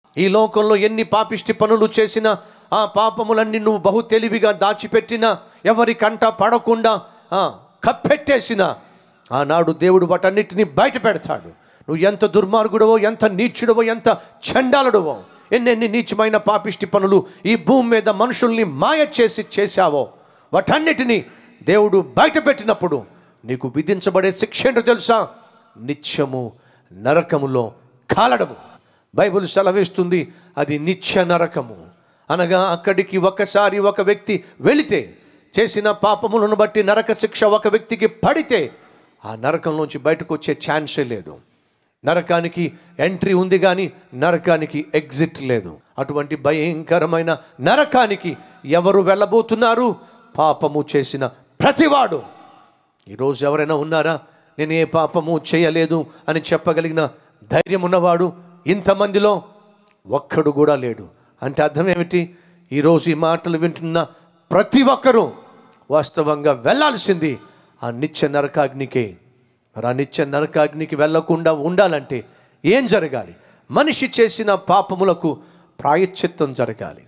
ఈ లోకంలో ఎన్ని పాపిష్టి పనులు చేసినా ఆ పాపములన్నీ నువ్వు బహు తెలివిగా దాచిపెట్టినా ఎవరి కంట పడకుండా ఆ, కప్పెట్టేసినా ఆనాడు దేవుడు వాటన్నిటిని బయట పెడతాడు నువ్వు ఎంత దుర్మార్గుడవో ఎంత నీచుడవో ఎంత చండాలుడవో ఎన్నెన్ని నీచమైన పాపిష్టి పనులు ఈ భూమి మీద మనుషుల్ని మాయ చేసి చేశావో వాటన్నిటినీ దేవుడు బయట పెట్టినప్పుడు నీకు విధించబడే శిక్ష ఏంటో తెలుసా నిత్యము నరకములో కాలడము బైబిల్ సెలవిస్తుంది అది నిత్య నరకము అనగా అక్కడికి ఒకసారి ఒక వ్యక్తి వెళితే చేసిన పాపములను బట్టి నరక శిక్ష ఒక వ్యక్తికి పడితే ఆ నరకంలోంచి బయటకు వచ్చే ఛాన్సే లేదు నరకానికి ఎంట్రీ ఉంది కానీ నరకానికి ఎగ్జిట్ లేదు అటువంటి భయంకరమైన నరకానికి ఎవరు వెళ్ళబోతున్నారు పాపము చేసిన ప్రతివాడు ఈరోజు ఎవరైనా ఉన్నారా నేను ఏ పాపము చేయలేదు అని చెప్పగలిగిన ధైర్యం ఉన్నవాడు ఇంతమందిలో ఒక్కడు కూడా లేడు అంటే అర్థం ఏమిటి ఈరోజు ఈ మాటలు వింటున్న ప్రతి ఒక్కరూ వాస్తవంగా వెళ్ళాల్సింది ఆ నిత్య నరకాగ్నికే మరి ఆ నిత్య నరకాగ్నికి వెళ్ళకుండా ఉండాలంటే ఏం జరగాలి మనిషి చేసిన పాపములకు ప్రాయశ్చిత్తం జరగాలి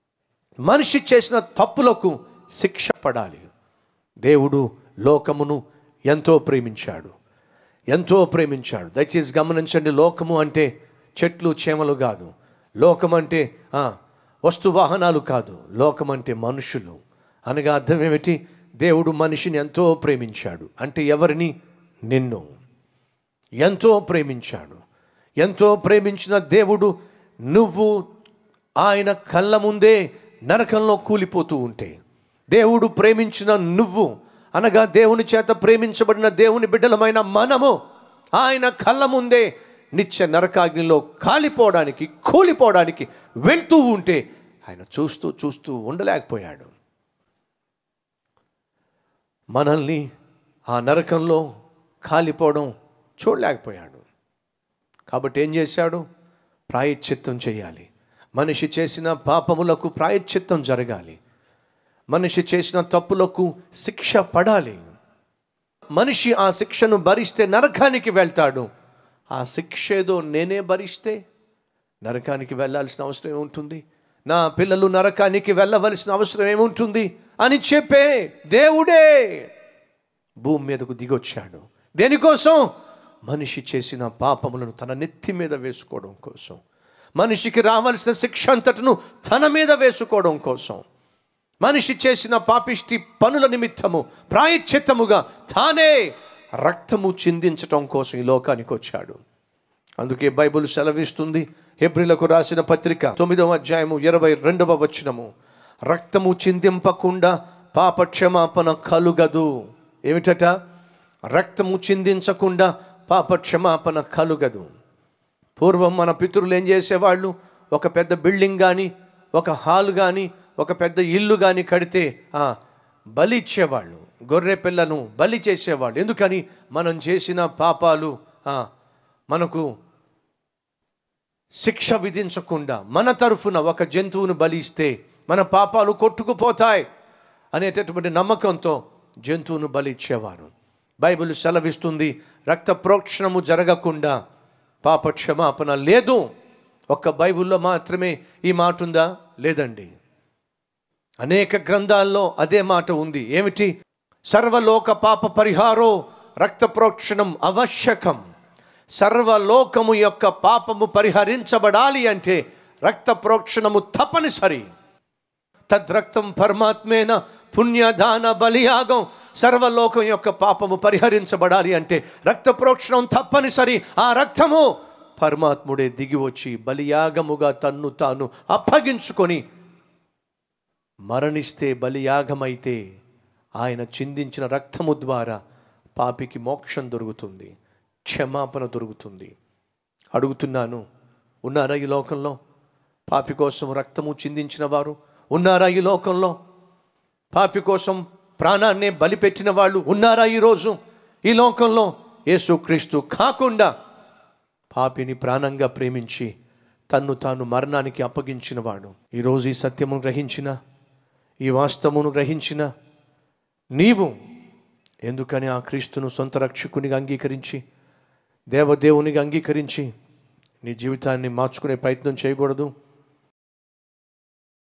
మనిషి చేసిన తప్పులకు శిక్ష పడాలి దేవుడు లోకమును ఎంతో ప్రేమించాడు ఎంతో ప్రేమించాడు దయచేసి గమనించండి లోకము అంటే చెట్లు చేమలు కాదు లోకం అంటే ఆ, వస్తు వాహనాలు కాదు లోకం అంటే మనుషులు అనగా అర్థం ఏమిటి దేవుడు మనిషిని ఎంతో ప్రేమించాడు అంటే ఎవరిని నిన్ను ఎంతో ప్రేమించాడు ఎంతో ప్రేమించిన దేవుడు నువ్వు ఆయన కళ్ళ ముందే నరకంలో కూలిపోతూ ఉంటే దేవుడు ప్రేమించిన నువ్వు అనగా దేవుని చేత ప్రేమించబడిన దేవుని బిడ్డలమైన మనము ఆయన కళ్ళ ముందే నిత్య నరకాగ్నిలో కాలిపోవడానికి కూలిపోవడానికి వెళ్తూ ఉంటే ఆయన చూస్తూ చూస్తూ ఉండలేకపోయాడు మనల్ని ఆ నరకంలో కాలిపోవడం చూడలేకపోయాడు కాబట్టి ఏం చేశాడు ప్రాయశ్చిత్తం చేయాలి మనిషి చేసిన పాపములకు ప్రాయశ్చిత్తం జరగాలి మనిషి చేసిన తప్పులకు శిక్ష పడాలి మనిషి ఆ శిక్షను భరిస్తే నరకానికి వెళ్తాడు ఆ శిక్ష ఏదో నేనే భరిస్తే నరకానికి వెళ్ళాల్సిన అవసరం ఏముంటుంది నా పిల్లలు నరకానికి వెళ్ళవలసిన అవసరం ఏముంటుంది అని చెప్పే దేవుడే భూమి మీదకు దిగొచ్చాడు దేనికోసం మనిషి చేసిన పాపములను తన నెత్తి మీద వేసుకోవడం కోసం మనిషికి రావాల్సిన శిక్ష అంతటను తన మీద వేసుకోవడం కోసం మనిషి చేసిన పాపిష్టి పనుల నిమిత్తము ప్రాయశ్చిత్తముగా తానే రక్తము చిందించటం కోసం ఈ లోకానికి వచ్చాడు అందుకే బైబిల్ సెలవిస్తుంది హెబ్రిలకు రాసిన పత్రిక తొమ్మిదవ అధ్యాయము ఇరవై రెండవ వచనము రక్తము చిందింపకుండా పాప క్షమాపణ కలుగదు ఏమిటట రక్తము చిందించకుండా పాప క్షమాపణ కలుగదు పూర్వం మన పితరులు ఏం చేసేవాళ్ళు ఒక పెద్ద బిల్డింగ్ కానీ ఒక హాల్ కానీ ఒక పెద్ద ఇల్లు కానీ కడితే ఆ, బలి ఇచ్చేవాళ్ళు గొర్రె పిల్లను బలి చేసేవాళ్ళు ఎందుకని మనం చేసిన పాపాలు ఆ, మనకు శిక్ష విధించకుండా మన తరఫున ఒక జంతువును బలి ఇస్తే మన పాపాలు కొట్టుకుపోతాయి అనేటటువంటి నమ్మకంతో జంతువును బలి ఇచ్చేవారు బైబిల్ సెలవిస్తుంది రక్త ప్రోక్షణము జరగకుండా పాప క్షమాపణ లేదు ఒక్క బైబిల్లో మాత్రమే ఈ మాట ఉందా లేదండి అనేక గ్రంథాల్లో అదే మాట ఉంది ఏమిటి సర్వలోక పాప పరిహారో రక్త ప్రోక్షణం ఆవశ్యకం సర్వలోకము యొక్క పాపము పరిహరించబడాలి అంటే రక్త ప్రోక్షణము తప్పనిసరి తద్రక్తం పరమాత్మేన పుణ్యదాన బలియాగం సర్వలోకం యొక్క పాపము పరిహరించబడాలి అంటే రక్త ప్రోక్షణం తప్పనిసరి ఆ రక్తము పరమాత్ముడే దిగి వచ్చి బలియాగముగా తన్ను తాను అప్పగించుకొని మరణిస్తే బలియాగమైతే ఆయన చిందించిన రక్తము ద్వారా పాపికి మోక్షం దొరుకుతుంది క్షమాపణ దొరుకుతుంది అడుగుతున్నాను ఉన్నారా ఈ లోకంలో పాపి కోసం రక్తము చిందించిన వారు ఉన్నారా ఈ లోకంలో పాపి కోసం ప్రాణాన్నే బలిపెట్టిన వాళ్ళు ఉన్నారా ఈరోజు ఈ లోకంలో యేసుక్రీస్తు కాకుండా పాపిని ప్రాణంగా ప్రేమించి తన్ను తాను మరణానికి అప్పగించినవాడు ఈరోజు ఈ సత్యమును గ్రహించిన ఈ వాస్తవమును గ్రహించిన నీవు ఎందుకని ఆ క్రీస్తును సొంత రక్షకునిగా అంగీకరించి దేవదేవునిగా అంగీకరించి నీ జీవితాన్ని మార్చుకునే ప్రయత్నం చేయకూడదు